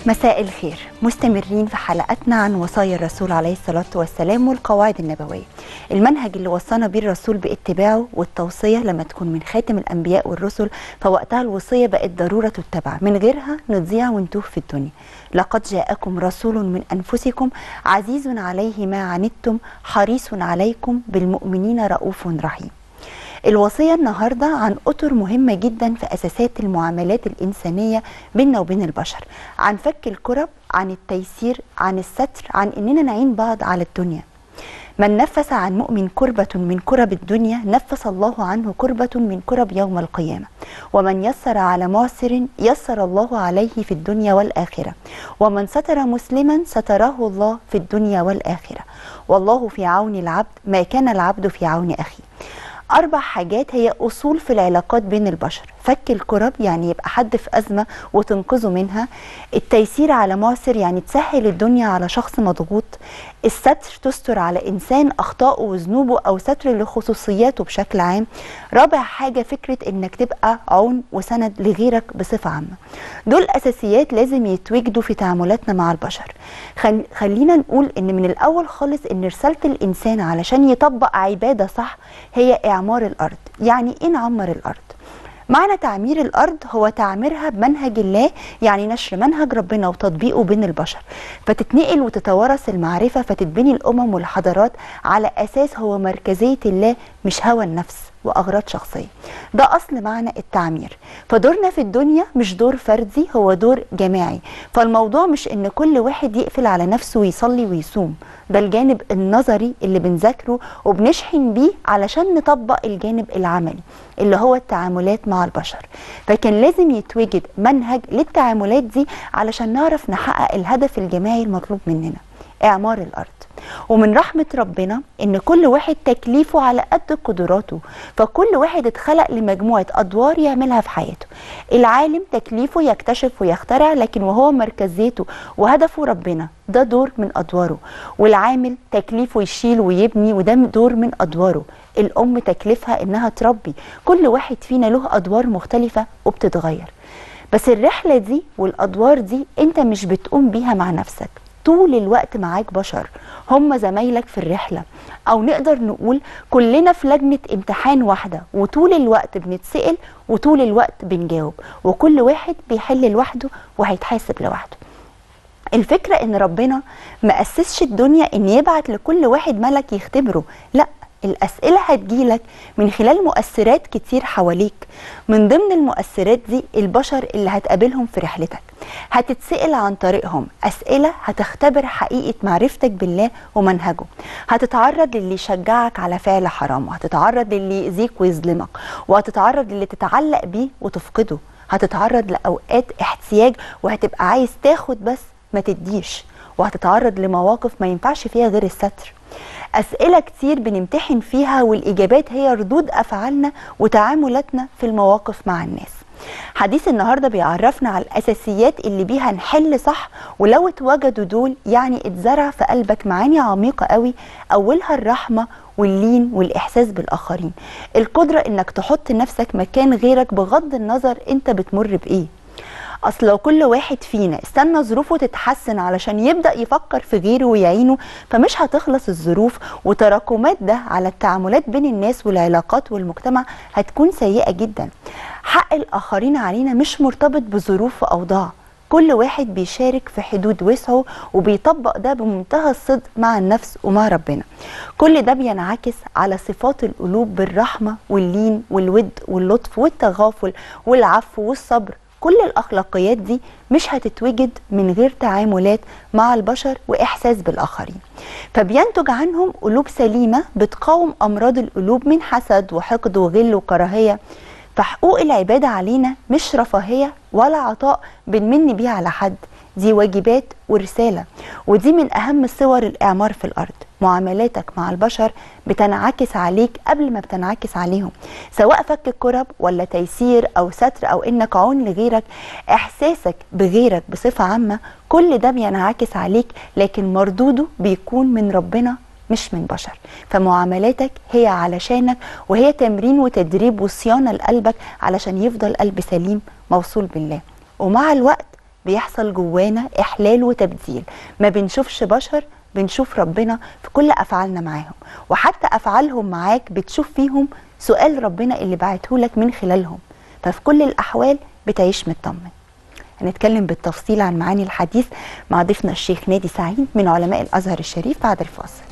مساء الخير مستمرين في حلقتنا عن وصايا الرسول عليه الصلاة والسلام والقواعد النبوية المنهج اللي وصانا بيه الرسول باتباعه والتوصية لما تكون من خاتم الأنبياء والرسل فوقتها الوصية بقت ضرورة تتبع من غيرها نضيع ونتوه في الدنيا لقد جاءكم رسول من أنفسكم عزيز عليه ما عنتم حريص عليكم بالمؤمنين رؤوف رحيم الوصية النهاردة عن أطر مهمة جدا في أساسات المعاملات الإنسانية بيننا وبين البشر عن فك الكرب عن التيسير عن الستر عن إننا نعين بعض على الدنيا من نفس عن مؤمن كربة من كرب الدنيا نفس الله عنه كربة من كرب يوم القيامة ومن يسر على معسر يسر الله عليه في الدنيا والآخرة ومن ستر مسلما ستره الله في الدنيا والآخرة والله في عون العبد ما كان العبد في عون أخيه أربع حاجات هي أصول في العلاقات بين البشر فك الكرب يعني يبقى حد في أزمة وتنقذه منها التيسير على معسر يعني تسهل الدنيا على شخص مضغوط الستر تستر على إنسان أخطائه وذنوبه أو ستر لخصوصياته بشكل عام رابع حاجة فكرة إنك تبقى عون وسند لغيرك بصفة عامة دول أساسيات لازم يتوجدوا في تعاملاتنا مع البشر خل... خلينا نقول إن من الأول خالص إن رسالة الإنسان علشان يطبق عبادة صح هي إعمار الأرض يعني إيه نعمر الأرض معنى تعمير الارض هو تعميرها بمنهج الله يعني نشر منهج ربنا وتطبيقه بين البشر فتتنقل وتتوارث المعرفه فتتبني الامم والحضارات على اساس هو مركزيه الله مش هوى النفس واغراض شخصيه ده اصل معنى التعمير فدورنا في الدنيا مش دور فردي هو دور جماعي فالموضوع مش ان كل واحد يقفل على نفسه ويصلي ويصوم ده الجانب النظري اللي بنذاكره وبنشحن بيه علشان نطبق الجانب العملي اللي هو التعاملات مع البشر فكان لازم يتوجد منهج للتعاملات دي علشان نعرف نحقق الهدف الجماعي المطلوب مننا اعمار الارض ومن رحمة ربنا إن كل واحد تكليفه على قد قدراته فكل واحد اتخلق لمجموعة أدوار يعملها في حياته العالم تكليفه يكتشف ويخترع لكن وهو مركزيته وهدفه ربنا ده دور من أدواره والعامل تكليفه يشيل ويبني وده دور من أدواره الأم تكليفها إنها تربي كل واحد فينا له أدوار مختلفة وبتتغير بس الرحلة دي والأدوار دي أنت مش بتقوم بيها مع نفسك طول الوقت معاك بشر هم زمايلك في الرحلة أو نقدر نقول كلنا في لجنة امتحان واحدة وطول الوقت بنتسأل وطول الوقت بنجاوب وكل واحد بيحل لوحده وهيتحاسب لوحده الفكرة ان ربنا ما أسسش الدنيا ان يبعت لكل واحد ملك يختبره لا الأسئلة هتجيلك من خلال مؤثرات كتير حواليك من ضمن المؤثرات دي البشر اللي هتقابلهم في رحلتك هتتسأل عن طريقهم أسئلة هتختبر حقيقة معرفتك بالله ومنهجه هتتعرض للي يشجعك على فعل حرام وهتتعرض للي يأذيك ويظلمك وهتتعرض للي تتعلق بيه وتفقده هتتعرض لأوقات احتياج وهتبقى عايز تاخد بس ما تديش وهتتعرض لمواقف ما ينفعش فيها غير الستر أسئلة كتير بنمتحن فيها والإجابات هي ردود أفعالنا وتعاملاتنا في المواقف مع الناس حديث النهارده بيعرفنا على الاساسيات اللي بيها نحل صح ولو اتوجدوا دول يعني اتزرع في قلبك معاني عميقه قوي اولها الرحمه واللين والاحساس بالاخرين القدره انك تحط نفسك مكان غيرك بغض النظر انت بتمر بايه اصل لو كل واحد فينا استنى ظروفه تتحسن علشان يبدا يفكر في غيره ويعينه فمش هتخلص الظروف وتراكمات ده على التعاملات بين الناس والعلاقات والمجتمع هتكون سيئه جدا حق الاخرين علينا مش مرتبط بظروف واوضاع كل واحد بيشارك في حدود وسعه وبيطبق ده بمنتهى الصدق مع النفس ومع ربنا كل ده بينعكس على صفات القلوب بالرحمه واللين والود واللطف والتغافل والعفو والصبر كل الاخلاقيات دي مش هتتوجد من غير تعاملات مع البشر واحساس بالاخرين فبينتج عنهم قلوب سليمه بتقاوم امراض القلوب من حسد وحقد وغل وكراهيه فحقوق العباده علينا مش رفاهيه ولا عطاء بنمن بيه على حد دي واجبات ورساله ودي من اهم صور الاعمار في الارض معاملاتك مع البشر بتنعكس عليك قبل ما بتنعكس عليهم سواء فك الكرب ولا تيسير او ستر او انك عون لغيرك احساسك بغيرك بصفه عامه كل ده بينعكس عليك لكن مردوده بيكون من ربنا مش من بشر فمعاملاتك هي علشانك وهي تمرين وتدريب وصيانه لقلبك علشان يفضل قلب سليم موصول بالله ومع الوقت بيحصل جوانا احلال وتبديل ما بنشوفش بشر بنشوف ربنا في كل افعالنا معاهم وحتى افعالهم معاك بتشوف فيهم سؤال ربنا اللي بعته لك من خلالهم ففي كل الاحوال بتعيش مطمن هنتكلم بالتفصيل عن معاني الحديث مع ضيفنا الشيخ نادي سعيد من علماء الازهر الشريف بعد الفاصل